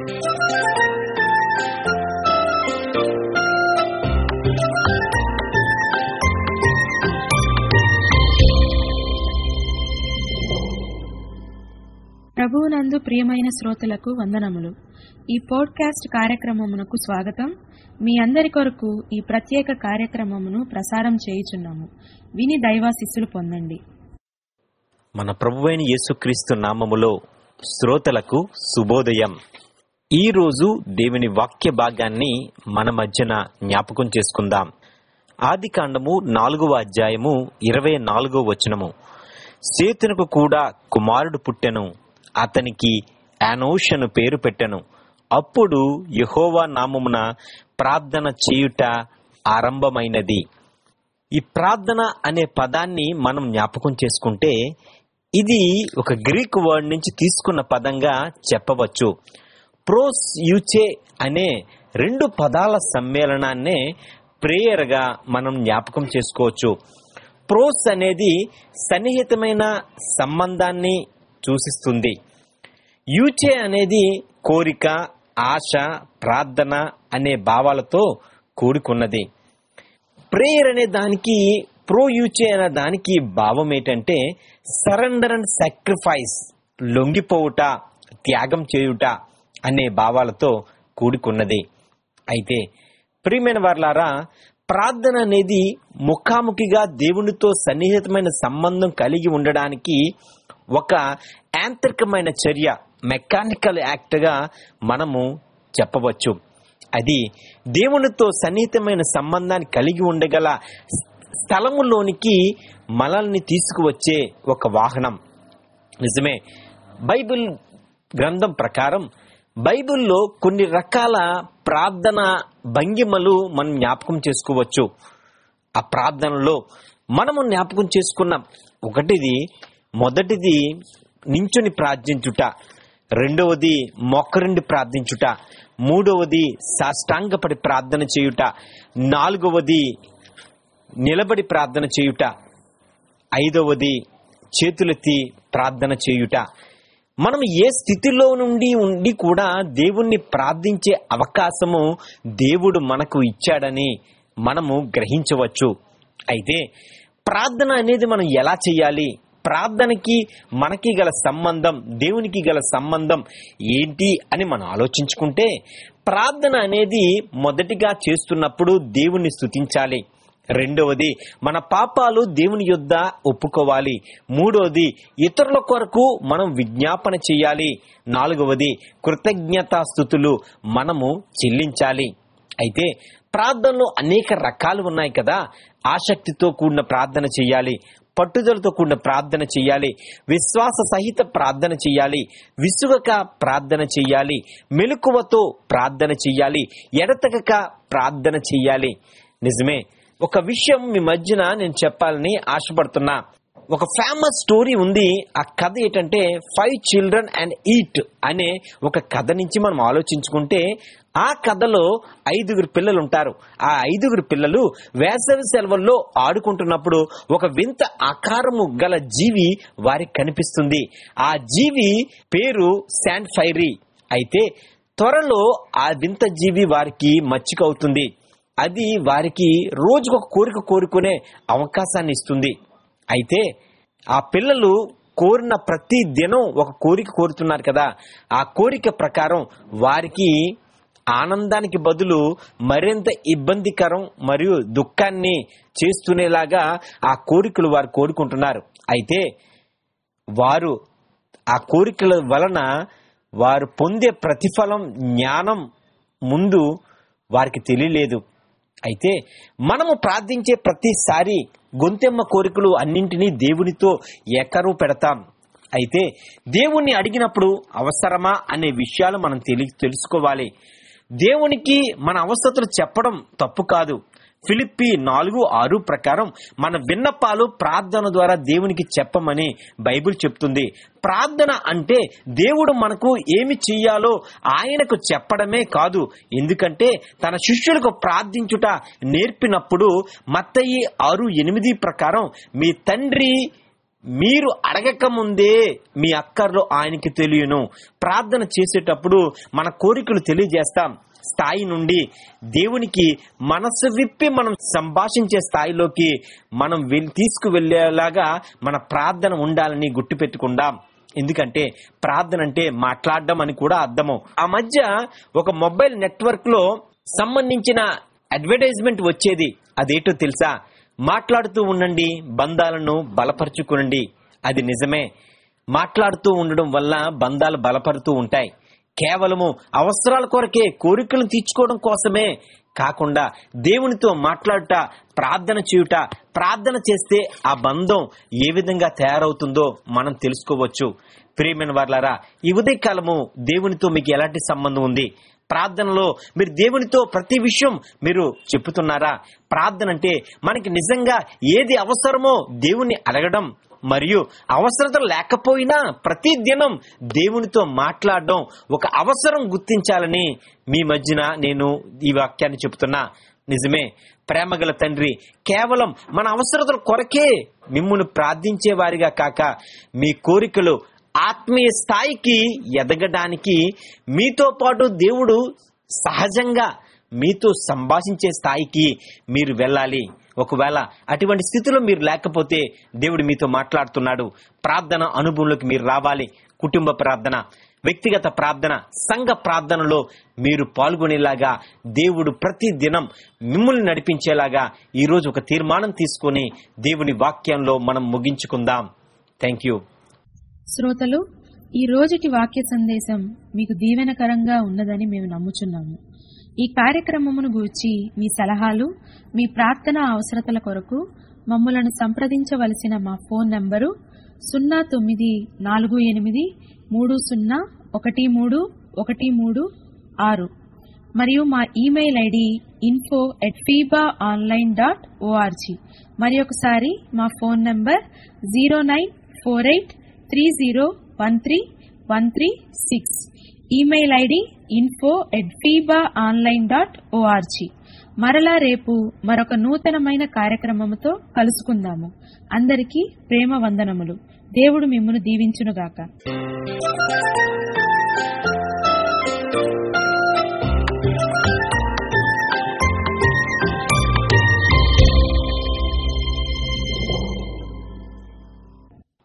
ప్రభువునందు ప్రియమైన శ్రోతలకు వందనములు ఈ పోడ్కాస్ట్ కార్యక్రమమునకు స్వాగతం మీ అందరి కొరకు ఈ ప్రత్యేక కార్యక్రమమును ప్రసారం చేయుచున్నాము విని దైవాశిస్సులు పొందండి మన ప్రభువైన యేసుక్రీస్తు నామములో శ్రోతలకు శుభోదయం ఈ రోజు దేవుని వాక్య భాగాన్ని మన మధ్యన జ్ఞాపకం చేసుకుందాం ఆది కాండము నాలుగవ అధ్యాయము ఇరవై నాలుగో వచనము సేతునకు కూడా కుమారుడు పుట్టెను అతనికి అనోషను పేరు పెట్టెను అప్పుడు యెహోవా నామమున ప్రార్థన చేయుట ఆరంభమైనది ఈ ప్రార్థన అనే పదాన్ని మనం జ్ఞాపకం చేసుకుంటే ఇది ఒక గ్రీక్ వర్డ్ నుంచి తీసుకున్న పదంగా చెప్పవచ్చు ప్రోస్ యూచే అనే రెండు పదాల సమ్మేళనాన్నే ప్రేయర్గా మనం జ్ఞాపకం చేసుకోవచ్చు ప్రోస్ అనేది సన్నిహితమైన సంబంధాన్ని సూచిస్తుంది యూచే అనేది కోరిక ఆశ ప్రార్థన అనే భావాలతో కూడుకున్నది ప్రేయర్ అనే దానికి ప్రో యూచే అనే దానికి భావం ఏంటంటే సరెండర్ అండ్ సాక్రిఫైస్ లొంగిపోవుట త్యాగం చేయుట అనే భావాలతో కూడుకున్నది అయితే ప్రియమైన వార్లారా ప్రార్థన అనేది ముఖాముఖిగా దేవునితో సన్నిహితమైన సంబంధం కలిగి ఉండడానికి ఒక యాంత్రికమైన చర్య మెకానికల్ యాక్ట్గా మనము చెప్పవచ్చు అది దేవునితో సన్నిహితమైన సంబంధాన్ని కలిగి ఉండగల స్థలములోనికి మనల్ని తీసుకువచ్చే ఒక వాహనం నిజమే బైబిల్ గ్రంథం ప్రకారం బైబిల్లో కొన్ని రకాల ప్రార్థన భంగిమలు మనం జ్ఞాపకం చేసుకోవచ్చు ఆ ప్రార్థనలో మనము జ్ఞాపకం చేసుకున్నాం ఒకటిది మొదటిది నించుని ప్రార్థించుట రెండవది మొక్కరిండి ప్రార్థించుట మూడవది సాష్టాంగపడి ప్రార్థన చేయుట నాలుగవది నిలబడి ప్రార్థన చేయుట ఐదవది చేతులెత్తి ప్రార్థన చేయుట మనం ఏ స్థితిలో నుండి ఉండి కూడా దేవుణ్ణి ప్రార్థించే అవకాశము దేవుడు మనకు ఇచ్చాడని మనము గ్రహించవచ్చు అయితే ప్రార్థన అనేది మనం ఎలా చేయాలి ప్రార్థనకి మనకి గల సంబంధం దేవునికి గల సంబంధం ఏంటి అని మనం ఆలోచించుకుంటే ప్రార్థన అనేది మొదటిగా చేస్తున్నప్పుడు దేవుణ్ణి స్తుతించాలి రెండవది మన పాపాలు దేవుని యొద్ద ఒప్పుకోవాలి మూడవది ఇతరుల కొరకు మనం విజ్ఞాపన చేయాలి నాలుగవది కృతజ్ఞతాస్థుతులు మనము చెల్లించాలి అయితే ప్రార్థనలో అనేక రకాలు ఉన్నాయి కదా ఆసక్తితో కూడిన ప్రార్థన చేయాలి పట్టుదలతో కూడిన ప్రార్థన చేయాలి విశ్వాస సహిత ప్రార్థన చేయాలి విసుగక ప్రార్థన చేయాలి మెలకువతో ప్రార్థన చేయాలి ఎడతెగక ప్రార్థన చేయాలి నిజమే ఒక విషయం మీ మధ్యన నేను చెప్పాలని ఆశపడుతున్నా ఒక ఫేమస్ స్టోరీ ఉంది ఆ కథ ఏంటంటే ఫైవ్ చిల్డ్రన్ అండ్ ఈట్ అనే ఒక కథ నుంచి మనం ఆలోచించుకుంటే ఆ కథలో ఐదుగురు పిల్లలు ఉంటారు ఆ ఐదుగురు పిల్లలు వేసవి సెలవుల్లో ఆడుకుంటున్నప్పుడు ఒక వింత ఆకారము గల జీవి వారికి కనిపిస్తుంది ఆ జీవి పేరు శాండ్ ఫైరీ అయితే త్వరలో ఆ వింత జీవి వారికి మచ్చికవుతుంది అది వారికి రోజుకొక కోరిక కోరుకునే అవకాశాన్ని ఇస్తుంది అయితే ఆ పిల్లలు కోరిన ప్రతి దినం ఒక కోరిక కోరుతున్నారు కదా ఆ కోరిక ప్రకారం వారికి ఆనందానికి బదులు మరింత ఇబ్బందికరం మరియు దుఃఖాన్ని చేస్తునేలాగా ఆ కోరికలు వారు కోరుకుంటున్నారు అయితే వారు ఆ కోరికల వలన వారు పొందే ప్రతిఫలం జ్ఞానం ముందు వారికి తెలియలేదు అయితే మనము ప్రార్థించే ప్రతిసారి గొంతెమ్మ కోరికలు అన్నింటినీ దేవునితో ఎకరు పెడతాం అయితే దేవుణ్ణి అడిగినప్పుడు అవసరమా అనే విషయాలు మనం తెలి తెలుసుకోవాలి దేవునికి మన అవసరతలు చెప్పడం తప్పు కాదు ఫిలిప్పి నాలుగు ఆరు ప్రకారం మన విన్నపాలు ప్రార్థన ద్వారా దేవునికి చెప్పమని బైబిల్ చెప్తుంది ప్రార్థన అంటే దేవుడు మనకు ఏమి చెయ్యాలో ఆయనకు చెప్పడమే కాదు ఎందుకంటే తన శిష్యులకు ప్రార్థించుట నేర్పినప్పుడు మత్తయి ఆరు ఎనిమిది ప్రకారం మీ తండ్రి మీరు అడగక ముందే మీ అక్కర్లో ఆయనకి తెలియను ప్రార్థన చేసేటప్పుడు మన కోరికలు తెలియజేస్తాం స్థాయి నుండి దేవునికి మనసు విప్పి మనం సంభాషించే స్థాయిలోకి మనం వెల్- తీసుకువెళ్ళేలాగా మన ప్రార్థన ఉండాలని గుర్తుపెట్టుకుందాం ఎందుకంటే ప్రార్థన అంటే మాట్లాడడం అని కూడా అర్థము ఆ మధ్య ఒక మొబైల్ నెట్వర్క్ లో సంబంధించిన అడ్వర్టైజ్మెంట్ వచ్చేది అదేటో తెలుసా మాట్లాడుతూ ఉండండి బంధాలను బలపరుచుకునండి అది నిజమే మాట్లాడుతూ ఉండడం వల్ల బంధాలు బలపడుతూ ఉంటాయి కేవలము అవసరాల కొరకే కోరికలను తీర్చుకోవడం కోసమే కాకుండా దేవునితో మాట్లాడుట ప్రార్థన చేయుట ప్రార్థన చేస్తే ఆ బంధం ఏ విధంగా తయారవుతుందో మనం తెలుసుకోవచ్చు ప్రియమైన వార్లారా ఈ ఉదయకాలము దేవునితో మీకు ఎలాంటి సంబంధం ఉంది ప్రార్థనలో మీరు దేవునితో ప్రతి విషయం మీరు చెప్పుతున్నారా ప్రార్థన అంటే మనకి నిజంగా ఏది అవసరమో దేవుణ్ణి అడగడం మరియు అవసరత లేకపోయినా ప్రతి దినం దేవునితో మాట్లాడడం ఒక అవసరం గుర్తించాలని మీ మధ్యన నేను ఈ వాక్యాన్ని చెప్తున్నా నిజమే ప్రేమగల తండ్రి కేవలం మన అవసరతల కొరకే మిమ్మును ప్రార్థించే వారిగా కాక మీ కోరికలు ఆత్మీయ స్థాయికి ఎదగడానికి మీతో పాటు దేవుడు సహజంగా మీతో సంభాషించే స్థాయికి మీరు వెళ్ళాలి ఒకవేళ అటువంటి స్థితిలో మీరు లేకపోతే దేవుడు మీతో మాట్లాడుతున్నాడు ప్రార్థన అనుభవంలోకి మీరు రావాలి కుటుంబ ప్రార్థన వ్యక్తిగత ప్రార్థన సంఘ ప్రార్థనలో మీరు పాల్గొనేలాగా దేవుడు ప్రతి దినం మిమ్మల్ని నడిపించేలాగా ఈరోజు ఒక తీర్మానం తీసుకొని దేవుని వాక్యంలో మనం ముగించుకుందాం థ్యాంక్ యూ శ్రోతలు ఈ రోజుటి వాక్య సందేశం మీకు దీవెనకరంగా ఉన్నదని మేము నమ్ముచున్నాము ఈ కార్యక్రమమును గూర్చి మీ సలహాలు మీ ప్రార్థన అవసరతల కొరకు మమ్మలను సంప్రదించవలసిన మా ఫోన్ నంబరు సున్నా తొమ్మిది నాలుగు ఎనిమిది మూడు సున్నా ఒకటి మూడు ఒకటి మూడు ఆరు మరియు మా email ID info at Fiba online dot ORG మరి ఒకసారి మా phone number zero nine four eight three zero one three one three six email ID info at Fiba online dot ORG మరలా రేపు మరొక నూతనమైన కార్యక్రమముతో కలుసుకుందాము అందరికీ ప్రేమ వందనములు దేవుడు మిమ్మను దీవించునుగాక